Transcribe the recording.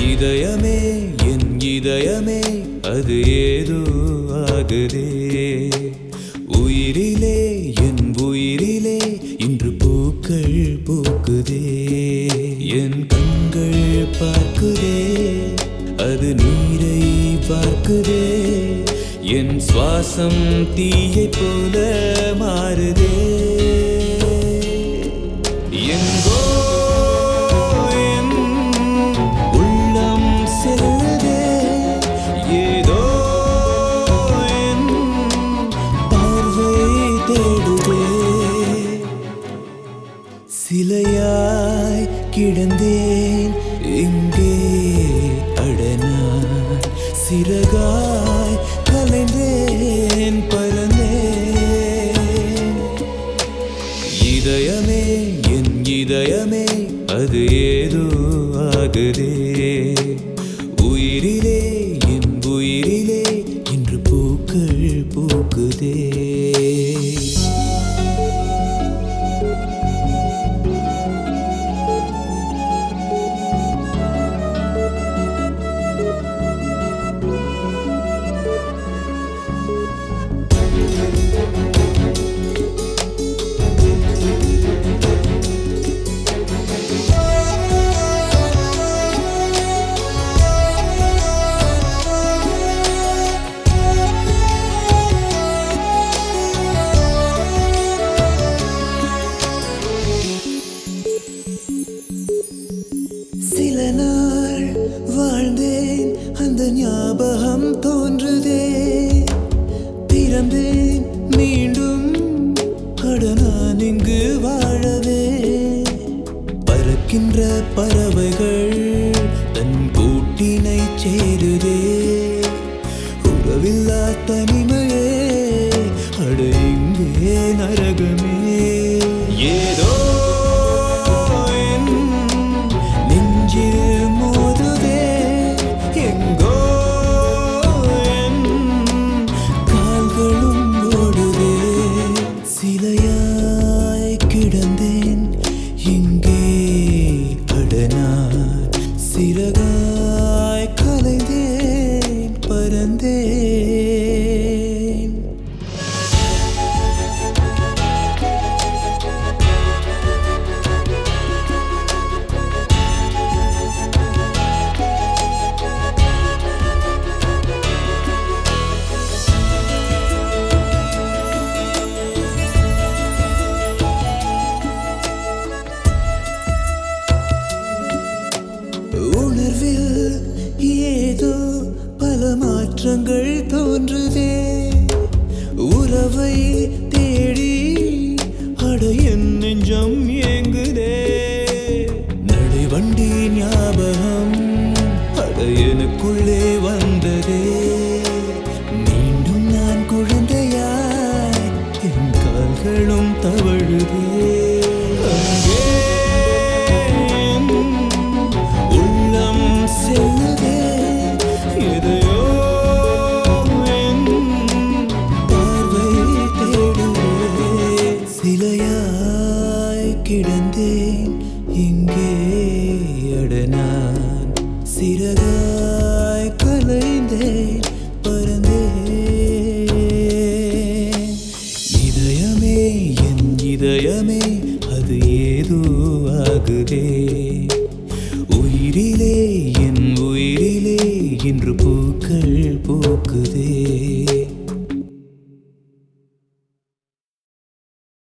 இதயமே என் இதயமே அது ஏதோ ஆகுதே உயிரிலே என் உயிரிலே இன்று பூக்கள் பூக்குதே என் கண்கள் பார்க்குதே அது நீரை பார்க்குதே என் சுவாசம் தீயை போல மாறுதே எங்கோ என் உள்ளம் செல்லுதே ஏதோ என் பார்வை தேடுதே சிலையாய் கிடந்தேன் இங்கே அடனான் சிறகாய் கலைந்தேன் பறந்தேன் இதயமே என் இதயமே அது ஏதோ ஆகுதே உயிரிலே என் உயிரிலே இன்று பூக்கள் பூக்குதே சில நாள் வாழ்ந்தேன் அந்த ஞாபகம் தோன்றுதே பிறந்தேன் மீண்டும் அட நான் இங்கு வாழவே பறக்கின்ற பறவைகள் தன் கூட்டினை சேருதே உறவில்லா தனிமையே அட இங்கே நரகமே ஏதோ என் நெஞ்சில் மோதுதே எங்கோ என் கால்களும் ஓடுதே சிலையாய் கிடந்தேன் இங்கே அடனான் சிறகாய் கலைந்தேன் பறந்தேன் உணர்வில் ஏதோ பல மாற்றங்கள் தோன்றுதே உறவை தேடி அட என் நெஞ்சம் ஏங்குதே நடைவண்டி ஞாபகம் அட எனக்குள்ளே வந்ததே மீண்டும் நான் குழந்தையாய் என் கால்களும் தவழுதே அங்கே என் உள்ளம் செல்லுதே எதையோ என் பார்வை தேடுதே சிலையாய் கிடந்தேன் இங்கே அடனான் சிறகாய் கலைந்தேன் பறந்தேன் இதயமே என் இதயமே அது ஏதோ ஆகுதே உயிரிலே என் உயிரிலே இன்று பூக்கள் பூக்குதே